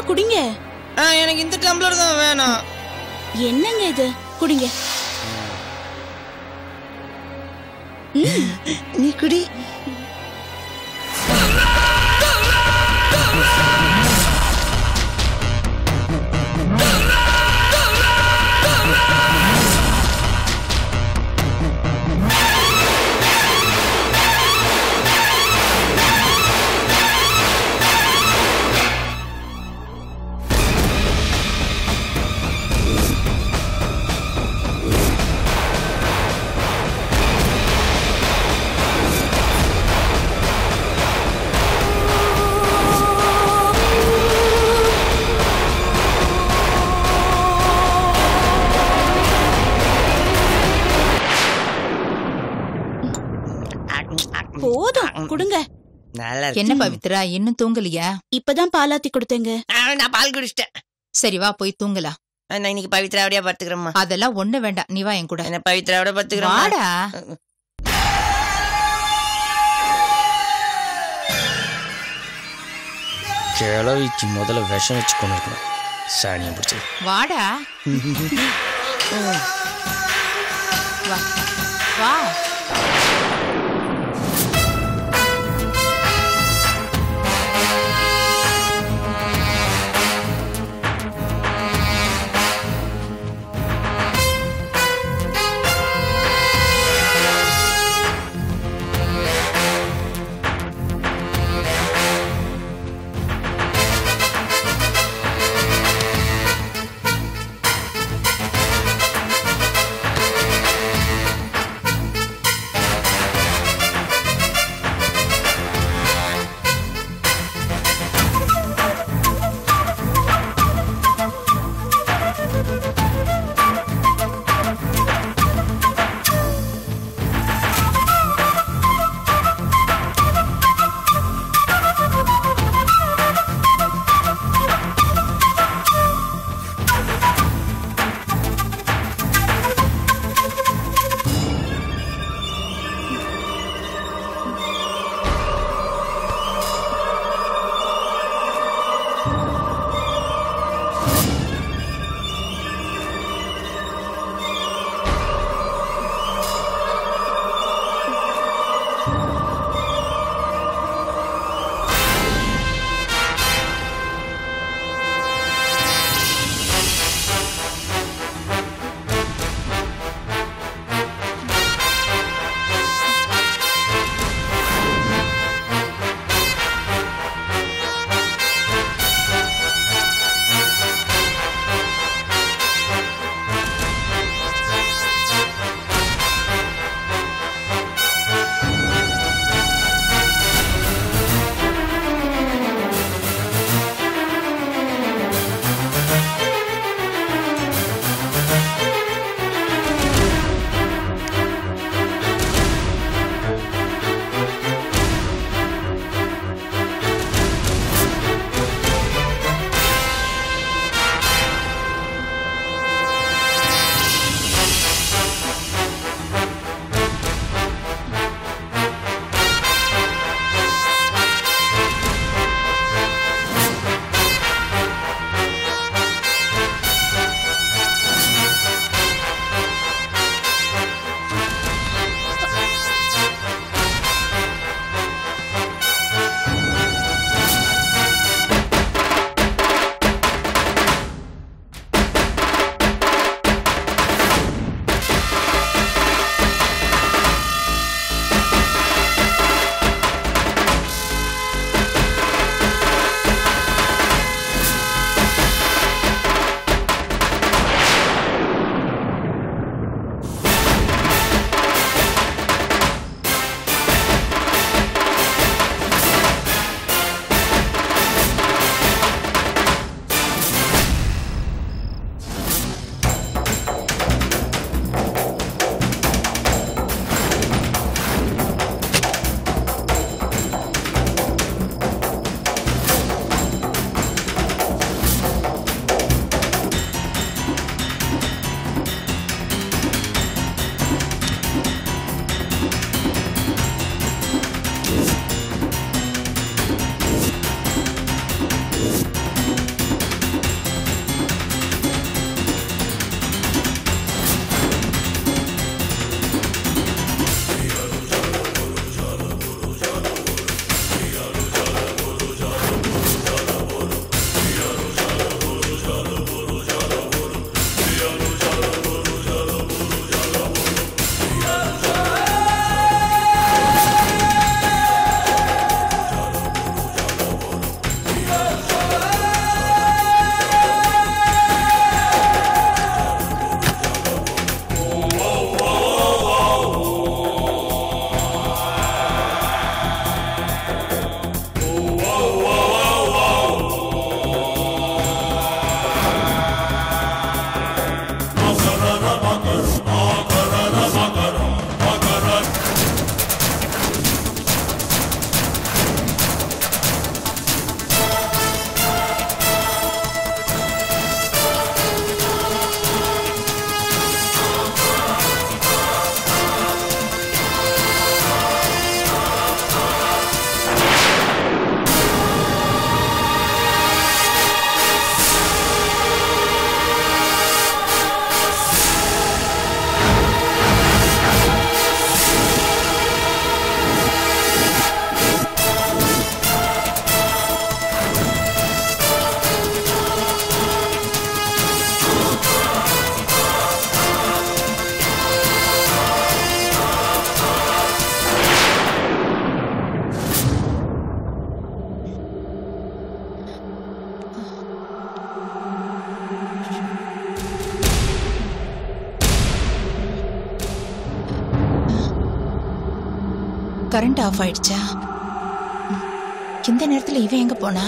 குடிங்க ஆ, எனக்கு இந்த டம்ளர் தான் வேணும் என்னங்க இது குடிங்க நீ குடி போதும் குடுங்க நல்லா இருக்கு. என்ன பவித்ரா இன்னும் தூங்கலையா இப்பதான் பாலாத்தி கொடுத்தேங்க ஆ, நான் பால் குடிச்சிட்டேன் சரி வா போய் தூங்கலாம் ஆ, நான் இன்னைக்கு பவித்ராவோடய படுத்துக்கிறேம்மா அதெல்லாம் ஒண்ணு வேண்டாம் நீ வா என் கூட என்ன பவித்ராவோட படுத்துக்கிறேன் வாடா கிளவிக்கு முதல்ல விஷம் வச்சு கொண்டு இருக்கணும் சாணியம் பிடிச்சது வாடா வா வா கரண்ட் ஆஃப் ஆயிடுச்சா ம். இந்த நேரத்துல இவன் எங்க போனா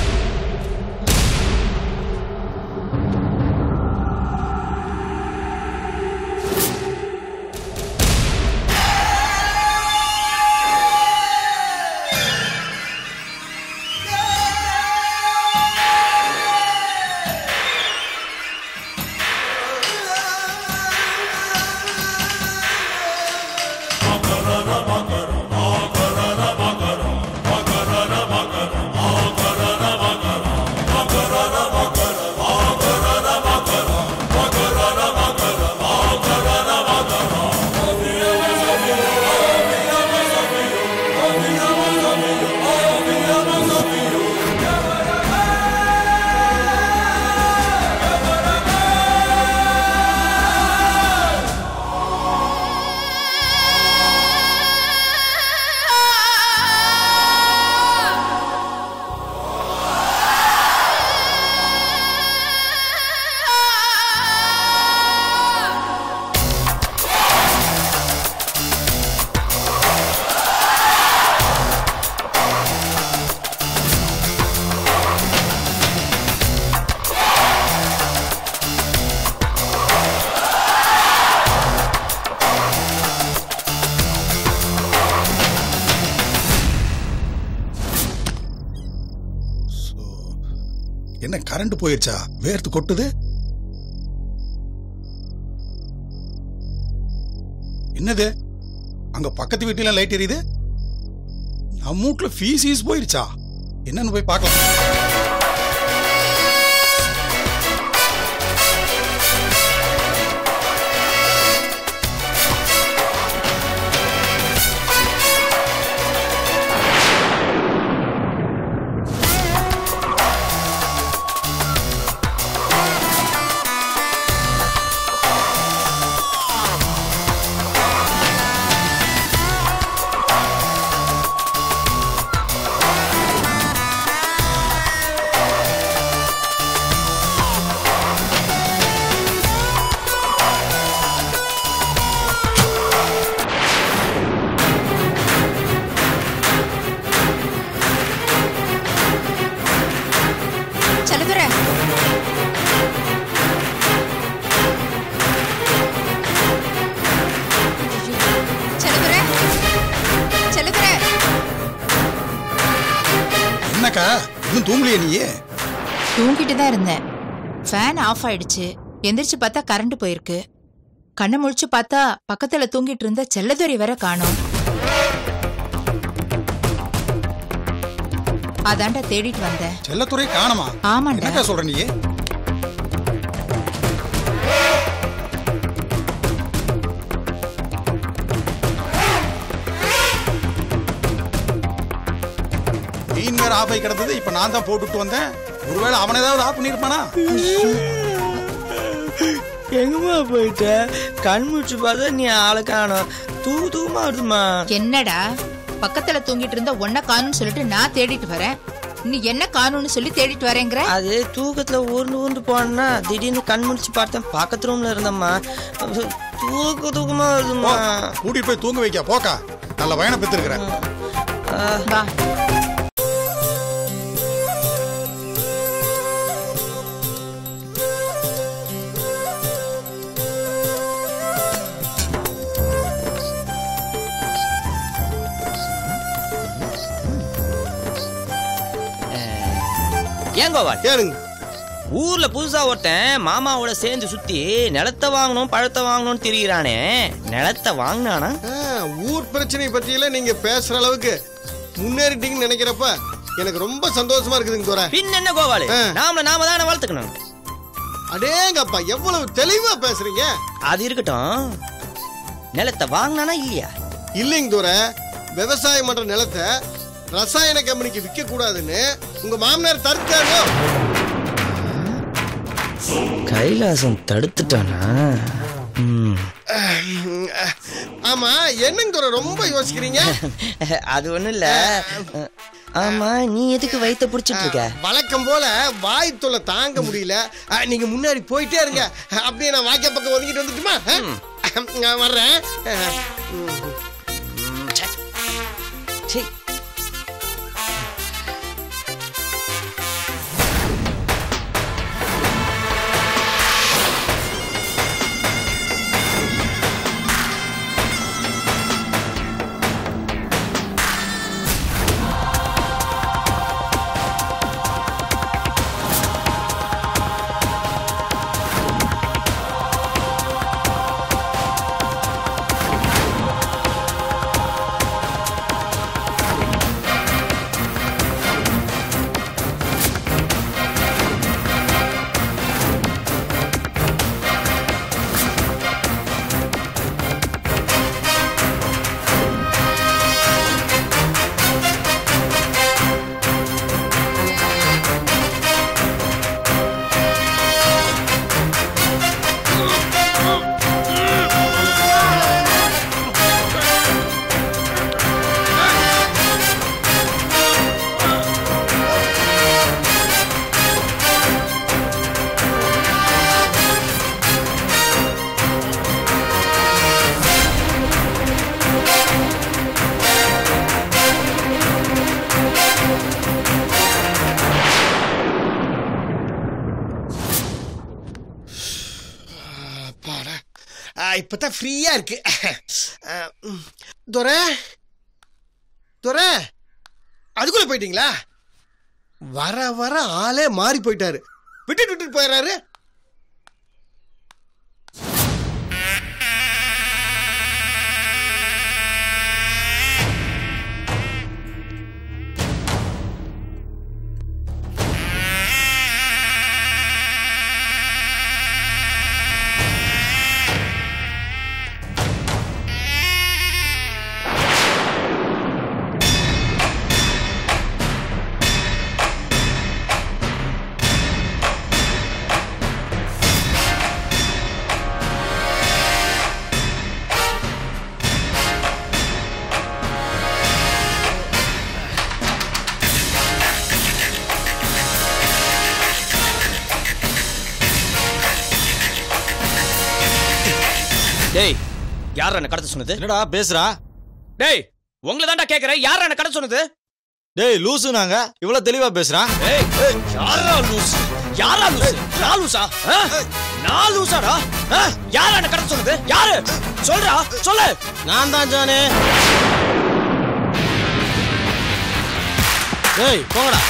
என்ன கரண்ட் போயிருச்சா வேர்த்து கொட்டுது என்னது அங்க பக்கத்து வீட்டுல லைட் எரியுது நம்ம வீட்டுல ஃபீஸ் ஈஸ் போயிருச்சா என்னன்னு போய் பார்க்கலாம் செலதுரை செலதுரை செலதுரை என்னக்கா இன்னும் தூங்கலையே நீயே தூங்கிட்டு தான் இருந்தேன் ஃபேன் ஆஃப் ஆயிடுச்சு எந்திரிச்சு பார்த்தா கரண்ட் போயிருக்கு கண்ணை முழிச்சு பார்த்தா பக்கத்துல தூங்கிட்டு இருந்த செல்லதுரை வேற காணோம் அதான்டா தேடிட்டு வந்தேன் செல்லத்துறை காணமா ஆமாண்டா என்னக்கா சொல்ற நீயே மீன் வேற ஆஃப் ஆகி கிடந்தது இப்ப நான் தான் போட்டுட்டு வந்தேன் ஒருவேளை அவன் ஏதாவது ஆஃப் பண்ணிருப்பானா எங்கம்மா போயிட்ட கண் முழிச்சு பார்த்தா நீ ஆளை காணோம் தூக்கு தூக்கமா வருதுமா என்னடா பக்கத்துல தூங்கிட்டு இருந்த ஒன்ன காணும்னு சொல்லிட்டு நான் தேடிட்டு வரேன் நீ என்ன காணும்னு சொல்லி தேடிட்டு வரேங்கிற அது தூக்கத்துல ஊர்ந்து ஊர்ந்து போனா திடீர்னு கண் முழிச்சு பார்த்தேன் பக்கத்து ரூம்ல இருந்தம்மா தூக்க தூக்கமா போ, வருதுமா கூட்டிட்டு போய் தூங்க வைக்க போக்கா நல்ல வயனை பெற்றிருக்கிறேன் வா ஏன் கோபால் கேளுங்க ஊர்ல புதுசா ஒருத்தன் மாமாவோட சேர்ந்து சுத்தி நிலத்தை வாங்கணும் பழத்தை வாங்கணும்னு திரியிறானே நிலத்தை வாங்கினானா ஆ, ஊர் பிரச்சனை பற்றியெல்லாம் நீங்க பேசுற அளவுக்கு முன்னேறிட்டீங்கன்னு நினைக்கிறப்ப எனக்கு ரொம்ப சந்தோஷமா இருக்குதுங்க தோற பின் என்ன கோபாலு ஆ. நாம நாம தானே வளர்த்துக்கணும் அடேங்கப்பா எவ்வளவு தெளிவா பேசுறீங்க அது இருக்கட்டும் நிலத்தை வாங்கினானா இல்லையா இல்லைங்க தோற விவசாயம் பண்ற நிலத்தை ரசாயன கம்பெனிக்கு விற்க கூடாதுன்னு உங்க மாமனார் தடுத்தாரோ கைலாசம் தடுத்துட்டானா ம். ஆமா என்னங்க தோற ரொம்ப யோசிக்கிறீங்க அது ஒண்ணும் இல்ல ஆமா நீ எதுக்கு வயித்த புடிச்சிட்டு இருக்க வழக்கம் போல வாய் தொல்லை தாங்க முடியல ஆ, நீங்க முன்னாடி போயிட்டே இருங்க அப்படியே நான் வாக்கிய பக்கம் ஒதுக்கிட்டு வந்துட்டுமா ஆ? நான் வர்றேன் ஆ, ம். சே அப்பாடா ஆ, இப்பதான் ஃப்ரீயா இருக்கு ஆ, ம். துரை துரை அதுக்குள்ள போயிட்டீங்களா வர வர ஆளே மாறி போயிட்டாரு விட்டுட்டு விட்டுட்டு போயிடுறாரு டேய் யார் என்ன கடத்த சொன்னது என்னடா பேசுறா டேய் உங்களை தான்டா கேக்குறேன் யார் என்ன கடத்த சொன்னது டேய் லூசு நாங்க இவ்வளவு தெளிவா பேசுறான் ஏய் யாரா லூசு யாரா லூசு நான் லூசா ஆ? நான் லூசாடா ஆ? யாரா என்ன கடத்த சொன்னது யாரு சொல்றா சொல்லு நான் தான் ஜானே டேய் போங்கடா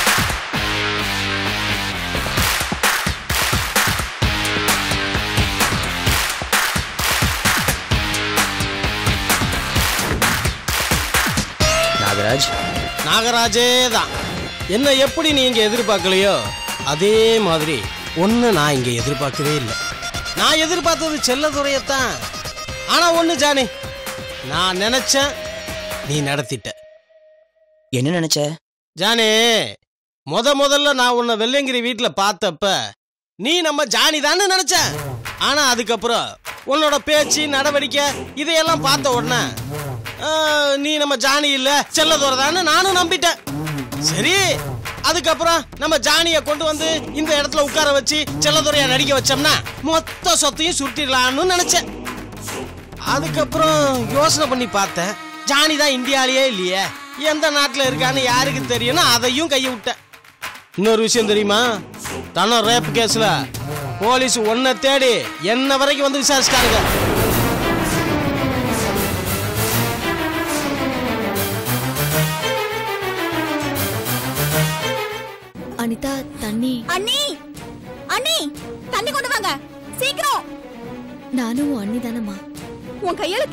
நாகராஜ் நாகராஜே தான் என்ன எப்படி நீ இங்க எதிர்பார்க்கலையோ அதே மாதிரி ஒன்று நான் இங்க எதிர்பார்க்கவே இல்லை நான் எதிர்பார்த்தது செல்லதுறையத்தான் ஆனா ஒண்ணு ஜானி நான் நினைச்சேன் நீ நடத்திட்ட என்ன நினைச்ச ஜானி முத முதல்ல நான் உன்னை வெள்ளையங்கிரி வீட்டுல பார்த்தப்ப நீ நம்ம ஜானி தானே நினைச்சேன் ஆனா அதுக்கப்புறம் உன்னோட பேச்சு நடவடிக்கை இதையெல்லாம் பார்த்த உடனே ஆ, நீ நம்ம ஜானி இல்ல செல்லதோரதான்னு நானும் நம்பிட்டேன் சரி அதுக்கப்புறம் நம்ம ஜானிய கொண்டு வந்து இந்த இடத்துல உட்கார வச்சு செல்லதுறையா நடிக்க வச்சோம்னா மொத்த சொத்தையும் சுருட்டிடலாம்னு நினைச்சேன் அதுக்கப்புறம் யோசனை பண்ணி பார்த்தேன் ஜானி தான் இந்தியாலேயே இல்லையே எந்த நாட்டில் இருக்கான்னு யாருக்கு தெரியும்னு அதையும் கையை விட்டேன் இன்னொரு விஷயம் தெரியுமா தன ரேப் கேஸ்ல போலீஸ் ஒன்ன தேடி என்ன வரைக்கும் வந்து விசாரிச்சிட்டாங்க அனிதா தண்ணி அண்ணி அண்ணி தண்ணி கொண்டு வாங்க சீக்கிரம் நானும் அண்ணி தானம்மா உன் கையால